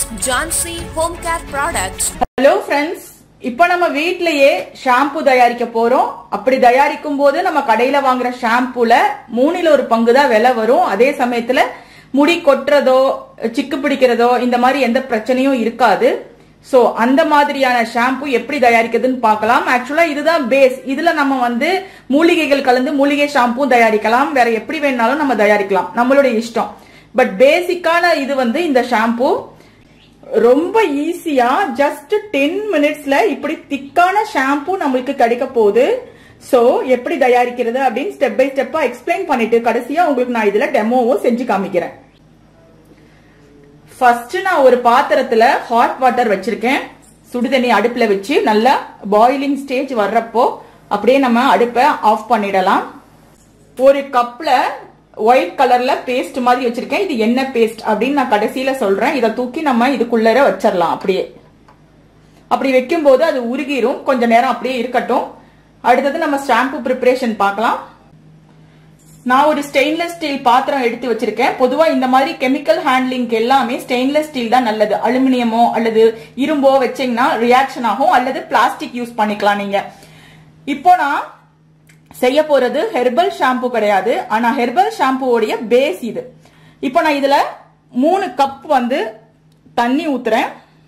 Ask Jansi Home Care Products. Hello friends இப்போ நம்ம வீட்லயே ஷாம்பு தயாரிக்க போறோம் அப்படி தயாரிக்கும் போது நம்ம கடையில வாங்குற ஷாம்புல மூணில் ஒரு பங்கு தான் விலை வரும் அதே சமயத்துல முடி கொட்டுறதோ சிக்கு பிடிக்கிறதோ இந்த மாதிரி எந்த பிரச்சனையும் இருக்காது சோ அந்த மாதிரியான ஷாம்பு எப்படி தயாரிக்கிறதுன்னு பார்க்கலாம் ஆக்சுவலா இதுதான் பேஸ் இதுல நம்ம வந்து மூலிகைகள் கலந்து மூலிகை ஷாம்பு தயாரிக்கலாம் வேற எப்படி வேணாலும் நம்ம தயாரிக்கலாம் நம்மளுடைய இஷ்டம் பட் பேசிக்கான இது வந்து இந்த ஷாம்பு ரொம்ப ஈஸியா ஜஸ்ட் டென் மினிட்ஸ்ல இப்படி திக்கான ஷாம்பு நம்மளுக்கு கிடைக்க போகுது சோ எப்படி தயாரிக்கிறது அப்படின்னு ஸ்டெப் பை ஸ்டெப்பா எக்ஸ்பிளைன் பண்ணிட்டு கடைசியா உங்களுக்கு நான் இதுல டெமோவும் செஞ்சு காமிக்கிறேன் ஃபர்ஸ்ட் நான் ஒரு பாத்திரத்துல ஹாட் வாட்டர் வச்சிருக்கேன் சுடுதண்ணி அடுப்புல வச்சு நல்லா பாயிலிங் ஸ்டேஜ் வர்றப்போ அப்படியே நம்ம அடுப்பை ஆஃப் பண்ணிடலாம் ஒரு கப்ல ஒயிட் கலர்ல பேஸ்ட் மாதிரி வச்சிருக்கேன் இது என்ன பேஸ்ட் அப்படின்னு நான் கடைசியில சொல்றேன் இதை தூக்கி நம்ம இதுக்குள்ளர வச்சிடலாம் அப்படியே அப்படி வைக்கும்போது அது உருகிரும் கொஞ்ச நேரம் அப்படியே இருக்கட்டும் அடுத்தது நம்ம ஷாம்பு ப்ரிப்பரேஷன் பார்க்கலாம் நான் ஒரு ஸ்டெயின்லெஸ் ஸ்டீல் பாத்திரம் எடுத்து வச்சிருக்கேன் பொதுவா இந்த மாதிரி கெமிக்கல் ஹேண்ட்லிங்க்கு எல்லாமே ஸ்டெயின்லெஸ் ஸ்டீல் தான் நல்லது அலுமினியமோ அல்லது இரும்போ வச்சீங்கன்னா ரியாக்ஷன் ஆகும் அல்லது பிளாஸ்டிக் யூஸ் பண்ணிக்கலாம் நீங்க இப்போ நான் செய்ய போறது ஹெர்பல் ஷாம்பு கிடையாது ஆனா ஹெர்பல் ஷாம்புவோடைய பேஸ் இது இப்போ நான் இதுல மூணு கப் வந்து தண்ணி ஊத்துறேன்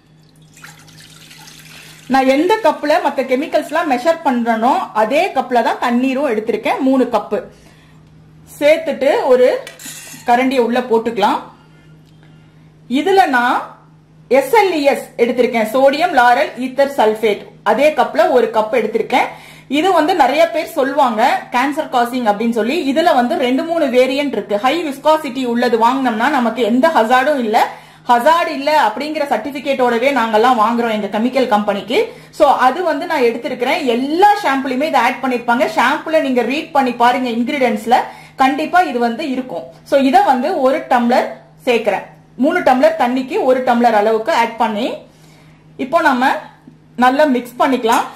நான் எந்த கப்ல மத்த கெமிக்கல்ஸ்லாம் மெஷர் பண்றனோ அதே கப்ல தான் தண்ணீரும் எடுத்திருக்கேன் மூணு கப்பு சேர்த்துட்டு ஒரு கரண்டியை உள்ள போட்டுக்கலாம் இதுல நான் எஸ்எல்இஎஸ் எடுத்திருக்கேன் சோடியம் லாரல் ஈத்தர் சல்பேட் அதே கப்ல ஒரு கப் எடுத்திருக்கேன் இது வந்து நிறைய பேர் சொல்லுவாங்க கேன்சர் காசிங் அப்படின்னு சொல்லி இதுல வந்து ரெண்டு மூணு வேரியன்ட் இருக்கு ஹை விஸ்காசிட்டி உள்ளது வாங்கினோம்னா நமக்கு எந்த ஹசார்டும் இல்ல ஹசார்ட் இல்ல அப்படிங்கிற சர்டிபிகேட்டோடவே நாங்கெல்லாம் வாங்குறோம் எங்க கெமிக்கல் கம்பெனிக்கு சோ அது வந்து நான் எடுத்திருக்கிறேன் எல்லா ஷாம்புலயுமே இதை ஆட் பண்ணிருப்பாங்க ஷாம்புல நீங்க ரீட் பண்ணி பாருங்க இன்கிரீடியன்ஸ்ல கண்டிப்பா இது வந்து இருக்கும் சோ இத வந்து ஒரு டம்ளர் சேர்க்கிறேன் மூணு டம்ளர் தண்ணிக்கு ஒரு டம்ளர் அளவுக்கு ஆட் பண்ணி இப்போ நம்ம நல்லா மிக்ஸ் பண்ணிக்கலாம்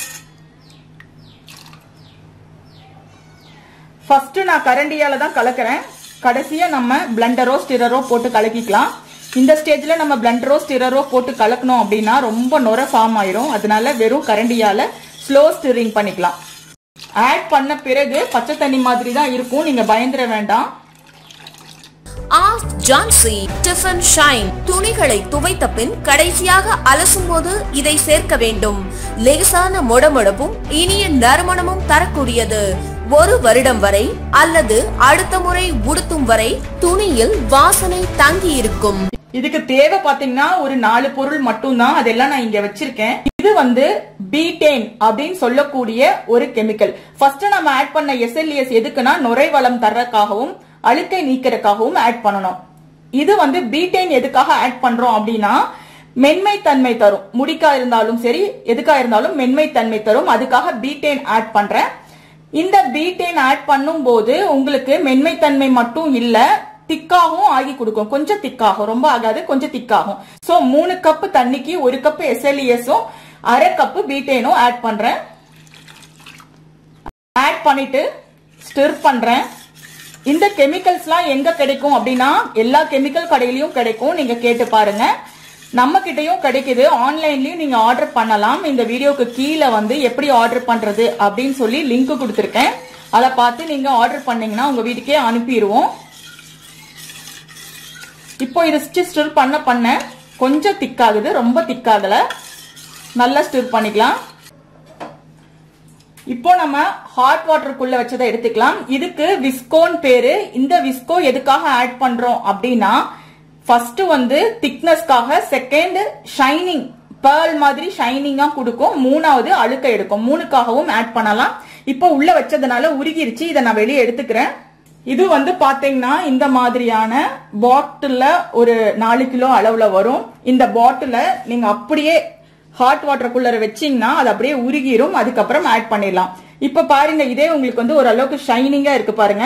ஃபர்ஸ்ட் நான் கரண்டியால தான் கலக்கிறேன் கடைசியா நம்ம பிளண்டரோ ஸ்டிரரோ போட்டு கலக்கிக்கலாம் இந்த ஸ்டேஜ்ல நம்ம பிளண்டரோ ஸ்டிரரோ போட்டு கலக்கணும் அப்படின்னா ரொம்ப நுர ஃபார்ம் ஆயிரும் அதனால வெறும் கரண்டியால ஸ்லோ ஸ்டிரிங் பண்ணிக்கலாம் ஆட் பண்ண பிறகு பச்சை தண்ணி மாதிரி தான் இருக்கும் நீங்க பயந்துட வேண்டாம் Ask Jansi Tiffin Shine துணிகளை துவைத்த பின் கடைசியாக அலசும் போது இதை சேர்க்க வேண்டும் லேசான மொடமொடப்பும் இனிய நறுமணமும் தரக்கூடியது ஒரு வருடம் வரை அல்லது அடுத்த முறை உடுத்தும் வரை துணியில் வாசனை தங்கி இருக்கும் இதுக்கு தேவை பாத்தீங்கன்னா ஒரு நாலு பொருள் மட்டும்தான் அதெல்லாம் நான் இங்க வச்சிருக்கேன் இது வந்து பீட்டேன் அப்படின்னு சொல்லக்கூடிய ஒரு கெமிக்கல் ஃபர்ஸ்ட் நம்ம ஆட் பண்ண எஸ்எல்இஎஸ் எதுக்குன்னா நுரைவளம் தர்றதுக்காகவும் அழுக்கை நீக்கிறதுக்காகவும் ஆட் பண்ணணும் இது வந்து பீட்டேன் எதுக்காக ஆட் பண்றோம் அப்படின்னா மென்மை தன்மை தரும் முடிக்கா இருந்தாலும் சரி எதுக்கா இருந்தாலும் மென்மை தன்மை தரும் அதுக்காக பீட்டேன் ஆட் பண்றேன் இந்த பீட்டேன் ஆட் பண்ணும் போது உங்களுக்கு மென்மை தன்மை மட்டும் இல்ல திக்காகவும் ஆகி கொடுக்கும் கொஞ்சம் திக்காகும் ரொம்ப ஆகாது கொஞ்சம் திக்காகும் சோ மூணு கப்பு தண்ணிக்கு ஒரு கப்பு எஸ்எல்இஎஸும் அரை கப்பு பீட்டேனும் ஆட் பண்றேன் ஆட் பண்ணிட்டு ஸ்டிர் பண்றேன் இந்த கெமிக்கல்ஸ்லாம் எங்க கிடைக்கும் அப்படின்னா எல்லா கெமிக்கல் கடையிலயும் கிடைக்கும் நீங்க கேட்டு பாருங்க நம்ம கிட்டயும் கிடைக்குது ஆன்லைன்லயும் நீங்க ஆர்டர் பண்ணலாம் இந்த வீடியோக்கு கீழே வந்து எப்படி ஆர்டர் பண்றது அப்படின்னு சொல்லி லிங்க் கொடுத்துருக்கேன் அதை பார்த்து நீங்க ஆர்டர் பண்ணீங்கன்னா உங்க வீட்டுக்கே அனுப்பிடுவோம் இப்போ இது ஸ்டிர் பண்ண பண்ண கொஞ்சம் திக்காகுது ரொம்ப திக்காகல நல்லா ஸ்டிர் பண்ணிக்கலாம் இப்போ நம்ம ஹாட் வாட்டருக்குள்ள வச்சதை எடுத்துக்கலாம் இதுக்கு விஸ்கோன் பேரு இந்த விஸ்கோ எதுக்காக ஆட் பண்றோம் அப்படின்னா ஃபர்ஸ்ட் வந்து திக்னஸ்க்காக செகண்ட் ஷைனிங் பேர்ல் மாதிரி ஷைனிங்கா கொடுக்கும் மூணாவது அழுக்க எடுக்கும் மூணுக்காகவும் ஆட் பண்ணலாம் இப்போ உள்ள வச்சதுனால உருகிருச்சு இதை நான் வெளியே எடுத்துக்கிறேன் இது வந்து பாத்தீங்கன்னா இந்த மாதிரியான பாட்டில்ல ஒரு நாலு கிலோ அளவுல வரும் இந்த பாட்டில நீங்க அப்படியே ஹாட் வாட்டருக்குள்ள வச்சீங்கன்னா அது அப்படியே உருகிரும் அதுக்கப்புறம் ஆட் பண்ணிடலாம் இப்ப பாருங்க இதே உங்களுக்கு வந்து ஓரளவுக்கு ஷைனிங்கா இருக்கு பாருங்க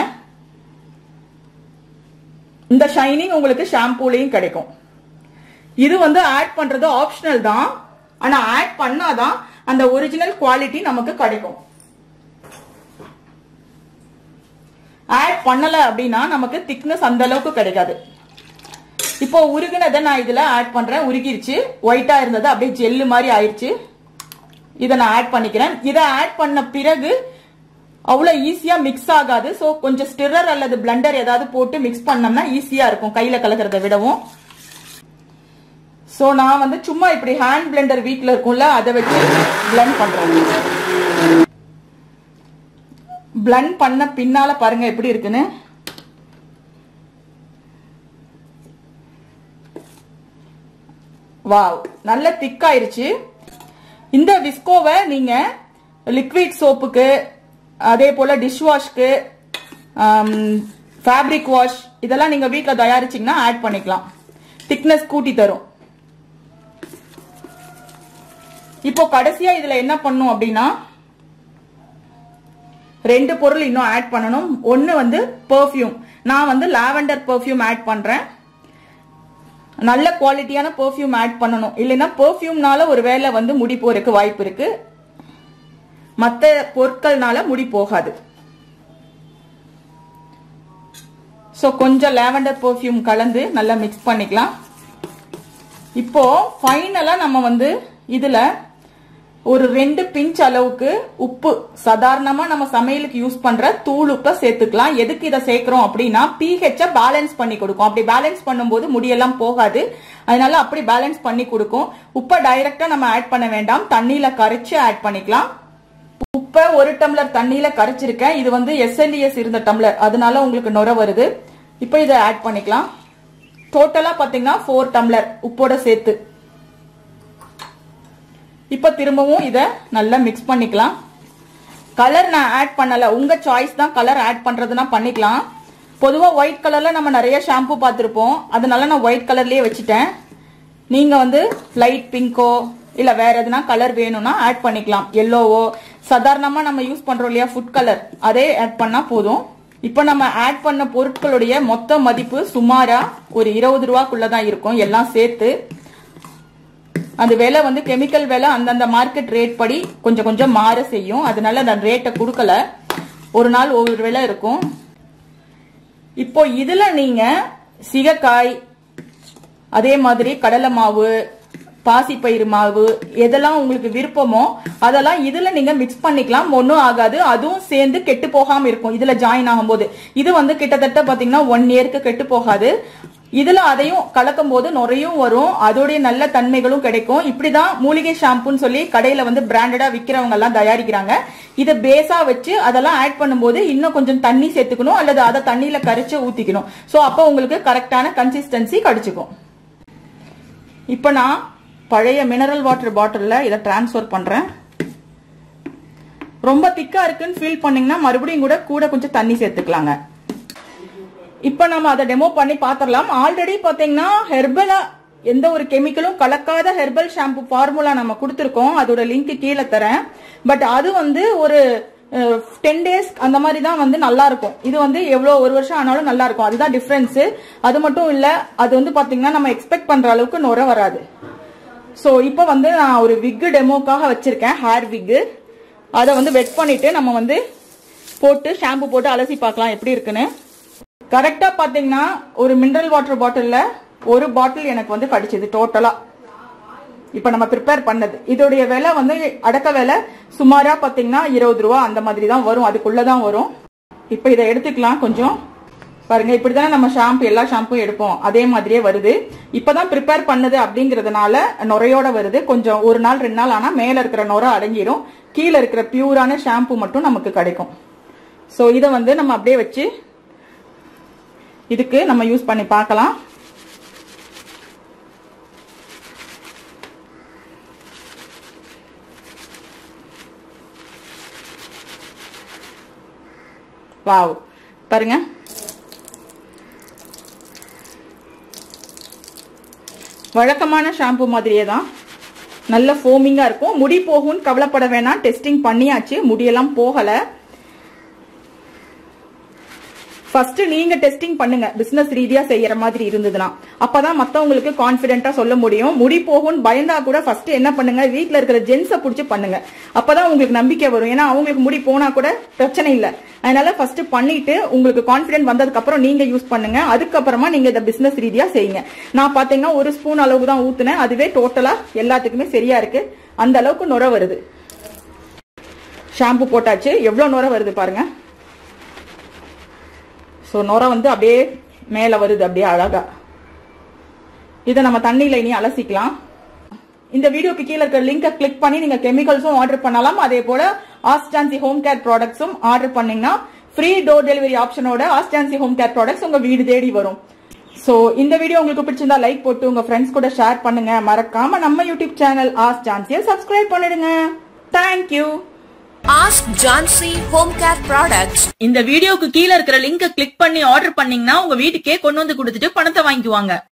இந்த ஷைனிங் உங்களுக்கு ஷாம்பூலையும் கிடைக்கும் இது வந்து ஆட் பண்றது ஆப்ஷனல் தான் ஆனா ஆட் பண்ணாதான் அந்த ஒரிஜினல் குவாலிட்டி நமக்கு கிடைக்கும் ஆட் பண்ணல அப்படின்னா நமக்கு திக்னஸ் அந்த அளவுக்கு கிடைக்காது இப்போ உருகுனதை நான் இதுல ஆட் பண்றேன் உருகிருச்சு ஒயிட்டா இருந்தது அப்படியே ஜெல்லு மாதிரி ஆயிடுச்சு இதை நான் ஆட் பண்ணிக்கிறேன் இதை ஆட் பண்ண பிறகு அவ்வளவு ஈஸியா மிக்ஸ் ஆகாது சோ கொஞ்சம் ஸ்டிரர் அல்லது பிளண்டர் ஏதாவது போட்டு மிக்ஸ் பண்ணோம்னா ஈஸியா இருக்கும் கையில கலக்கிறத விடவும் சோ நான் வந்து சும்மா இப்படி ஹேண்ட் பிளெண்டர் வீட்ல இருக்கும்ல அதை வச்சு பிளண்ட் பண்றேன் பிளண்ட் பண்ண பின்னால பாருங்க எப்படி இருக்குன்னு வாவ் நல்ல திக்காயிருச்சு இந்த விஸ்கோவை நீங்க லிக்விட் சோப்புக்கு அதே போல டிஷ் வாஷ்க்கு ஃபேப்ரிக் வாஷ் இதெல்லாம் நீங்க வீட்ல தயாரிச்சீங்கன்னா ஆட் பண்ணிக்கலாம் திக்னஸ் கூட்டி தரும் இப்போ கடைசியா இதுல என்ன பண்ணும் அப்படின்னா ரெண்டு பொருள் இன்னும் ஆட் பண்ணணும் ஒன்னு வந்து பெர்ஃப்யூம் நான் வந்து லாவெண்டர் பெர்ஃப்யூம் ஆட் பண்றேன் நல்ல குவாலிட்டியான பெர்ஃப்யூம் ஆட் பண்ணணும் இல்லைன்னா பெர்ஃப்யூம்னால ஒரு வேலை வந்து முடி போறதுக்கு வாய்ப்பு இருக்கு மற்ற பொருட்கள்னால முடி போகாது ஸோ கொஞ்சம் லாவெண்டர் பெர்ஃப்யூம் கலந்து நல்லா மிக்ஸ் பண்ணிக்கலாம் இப்போ ஃபைனலா நம்ம வந்து இதுல ஒரு ரெண்டு பிஞ்ச் அளவுக்கு உப்பு சாதாரணமா நம்ம சமையலுக்கு யூஸ் பண்ற தூள் உப்பை சேர்த்துக்கலாம் எதுக்கு இதை சேர்க்கிறோம் அப்படின்னா pH பேலன்ஸ் பண்ணி கொடுக்கும் அப்படி பேலன்ஸ் பண்ணும்போது முடியெல்லாம் போகாது அதனால அப்படி பேலன்ஸ் பண்ணி கொடுக்கும் உப்பை டைரக்டா நம்ம ஆட் பண்ண வேண்டாம் தண்ணியில கரைச்சு ஆட் பண்ணிக்கலாம் உப்பை ஒரு டம்ளர் தண்ணியில கரைச்சிருக்கேன் இது வந்து எஸ்எல்இஎஸ் இருந்த டம்ளர் அதனால உங்களுக்கு நுர வருது இப்போ இதை ஆட் பண்ணிக்கலாம் டோட்டலா பாத்தீங்கன்னா ஃபோர் டம்ளர் உப்போட சேர்த்து இப்போ திரும்பவும் இதை நல்லா மிக்ஸ் பண்ணிக்கலாம் கலர் நான் ஆட் பண்ணல உங்க சாய்ஸ் தான் கலர் ஆட் பண்றதுனா பண்ணிக்கலாம் பொதுவா ஒயிட் கலர்ல நம்ம நிறைய ஷாம்பு பார்த்திருப்போம் அதனால நான் ஒயிட் கலர்லயே வச்சுட்டேன் நீங்க வந்து லைட் பிங்கோ இல்ல வேற எதுனா கலர் வேணும்னா ஆட் பண்ணிக்கலாம் எல்லோவோ சாதாரணமா நம்ம யூஸ் பண்றோம் இல்லையா ஃபுட் கலர் அதே ஆட் பண்ணா போதும் இப்போ நம்ம ஆட் பண்ண பொருட்களுடைய மொத்த மதிப்பு சுமாரா ஒரு இருபது ரூபாக்குள்ள தான் இருக்கும் எல்லாம் சேர்த்து அந்த விலை வந்து கெமிக்கல் விலை அந்தந்த மார்க்கெட் ரேட் படி கொஞ்சம் கொஞ்சம் மாற செய்யும் அதனால நான் ரேட்டை கொடுக்கல ஒரு நாள் ஒவ்வொரு விலை இருக்கும் இப்போ இதுல நீங்க சிகக்காய் அதே மாதிரி கடலை மாவு பாசிப்பயிறு மாவு எதெல்லாம் உங்களுக்கு விருப்பமோ அதெல்லாம் இதுல நீங்க மிக்ஸ் பண்ணிக்கலாம் ஒன்றும் ஆகாது அதுவும் சேர்ந்து கெட்டு போகாம இருக்கும் இதுல ஜாயின் ஆகும்போது இது வந்து கிட்டத்தட்ட பாத்தீங்கன்னா ஒன் இயர்க்கு கெட்டு போகாது இதுல அதையும் கலக்கும் போது நுரையும் வரும் அதோடைய நல்ல தன்மைகளும் கிடைக்கும் இப்படிதான் மூலிகை ஷாம்புன்னு சொல்லி கடையில வந்து பிராண்டடா விக்கிறவங்க எல்லாம் தயாரிக்கிறாங்க இதை பேஸா வச்சு அதெல்லாம் ஆட் பண்ணும்போது இன்னும் கொஞ்சம் தண்ணி சேர்த்துக்கணும் அல்லது அதை தண்ணியில கரைச்சு ஊத்திக்கணும் சோ அப்போ உங்களுக்கு கரெக்டான கன்சிஸ்டன்சி கிடைச்சிக்கும் இப்போ நான் பழைய மினரல் வாட்டர் பாட்டில்ல இதை டிரான்ஸ்ஃபர் பண்றேன் ரொம்ப திக்கா இருக்குன்னு ஃபீல் பண்ணீங்கன்னா மறுபடியும் கூட கூட கொஞ்சம் தண்ணி சேர்த்துக்கலாங்க இப்போ நம்ம அதை டெமோ பண்ணி பார்த்துடலாம் ஆல்ரெடி பாத்தீங்கன்னா ஹெர்பலா எந்த ஒரு கெமிக்கலும் கலக்காத ஹெர்பல் ஷாம்பு ஃபார்முலா நம்ம கொடுத்துருக்கோம் அதோட லிங்க் கீழே தரேன் பட் அது வந்து ஒரு டென் டேஸ் அந்த மாதிரி தான் வந்து நல்லா இருக்கும் இது வந்து எவ்வளோ ஒரு வருஷம் ஆனாலும் நல்லா இருக்கும் அதுதான் டிஃப்ரென்ஸ் அது மட்டும் இல்ல அது வந்து பாத்தீங்கன்னா நம்ம எக்ஸ்பெக்ட் பண்ற அளவுக்கு நுர வராது ஸோ இப்போ வந்து நான் ஒரு விக்கு டெமோக்காக வச்சிருக்கேன் ஹேர் விக்கு அதை வந்து வெட் பண்ணிட்டு நம்ம வந்து போட்டு ஷாம்பு போட்டு அலசி பார்க்கலாம் எப்படி இருக்குன்னு கரெக்டா பாத்தீங்கன்னா ஒரு மினரல் வாட்டர் பாட்டில்ல ஒரு பாட்டில் எனக்கு வந்து கிடைச்சது டோட்டலா இப்ப நம்ம ப்ரிப்பேர் பண்ணது இதோடைய விலை வந்து அடக்க விலை சுமாரா பாத்தீங்கன்னா இருபது ரூபா அந்த மாதிரி தான் வரும் அதுக்குள்ளதான் வரும் இப்ப இதை எடுத்துக்கலாம் கொஞ்சம் பாருங்க இப்படிதானே நம்ம ஷாம்பு எல்லா ஷாம்பும் எடுப்போம் அதே மாதிரியே வருது இப்பதான் ப்ரிப்பேர் பண்ணது அப்படிங்கறதுனால நுரையோட வருது கொஞ்சம் ஒரு நாள் ரெண்டு நாள் ஆனா மேல இருக்கிற நுரை அடங்கிரும் கீழே இருக்கிற பியூரான ஷாம்பு மட்டும் நமக்கு கிடைக்கும் ஸோ இதை வந்து நம்ம அப்படியே வச்சு இதுக்கு நம்ம யூஸ் பண்ணி பார்க்கலாம் வாவ் பாருங்க வழக்கமான ஷாம்பு மாதிரியே தான் நல்ல ஃபோமிங்கா இருக்கும் முடி போகும்னு கவலைப்பட வேணாம் டெஸ்டிங் பண்ணியாச்சு முடியெல்லாம் போகல ஃபர்ஸ்ட் நீங்க டெஸ்டிங் பண்ணுங்க பிசினஸ் ரீதியா செய்யற மாதிரி இருந்ததுன்னா அப்பதான் மத்தவங்களுக்கு கான்பிடென்ட்டா சொல்ல முடியும் முடி போகும்னு பயந்தா கூட ஃபர்ஸ்ட் என்ன பண்ணுங்க வீட்ல இருக்கிற ஜென்ஸ புடிச்சு பண்ணுங்க அப்பதான் உங்களுக்கு நம்பிக்கை வரும் ஏன்னா அவங்களுக்கு முடி போனா கூட பிரச்சனை இல்ல அதனால ஃபர்ஸ்ட் பண்ணிட்டு உங்களுக்கு கான்பிடென்ட் வந்ததுக்கு அப்புறம் நீங்க யூஸ் பண்ணுங்க அதுக்கப்புறமா நீங்க இந்த பிசினஸ் ரீதியா செய்யுங்க நான் பாத்தீங்கன்னா ஒரு ஸ்பூன் அளவுக்கு தான் ஊத்துனேன் அதுவே டோட்டலா எல்லாத்துக்குமே சரியா இருக்கு அந்த அளவுக்கு நுர வருது ஷாம்பு போட்டாச்சு எவ்வளவு நுர வருது பாருங்க ஸோ நுர வந்து அப்படியே மேலே வருது அப்படியே அழகா இதை நம்ம தண்ணியில இனி அலசிக்கலாம் இந்த வீடியோக்கு கீழே இருக்க லிங்கை கிளிக் பண்ணி நீங்க கெமிக்கல்ஸும் ஆர்டர் பண்ணலாம் அதே போல ஆஸ்டான்சி ஹோம் கேர் ப்ராடக்ட்ஸும் ஆர்டர் பண்ணீங்கன்னா ஃப்ரீ டோர் டெலிவரி ஆப்ஷனோட ஆஸ்டான்சி ஹோம் கேர் ப்ராடக்ட்ஸ் உங்க வீடு தேடி வரும் சோ இந்த வீடியோ உங்களுக்கு பிடிச்சிருந்தா லைக் போட்டு உங்க ஃப்ரெண்ட்ஸ் கூட ஷேர் பண்ணுங்க மறக்காம நம்ம யூடியூப் சேனல் ஆஸ் ஜான்சியை சப்ஸ்கிரைப் பண்ணிடுங்க தேங்க்யூ ஆஸ்க் ஜான்சி ஹோம் கேர் ப்ராடக்ட்ஸ் இந்த வீடியோக்கு கீழ இருக்கிற லிங்கை கிளிக் பண்ணி ஆர்டர் பண்ணீங்கன்னா உங்க வீட்டுக்கே கொண்டு வந்து கொடுத்துட்டு பணத்தை வாங்கிக்குவாங்க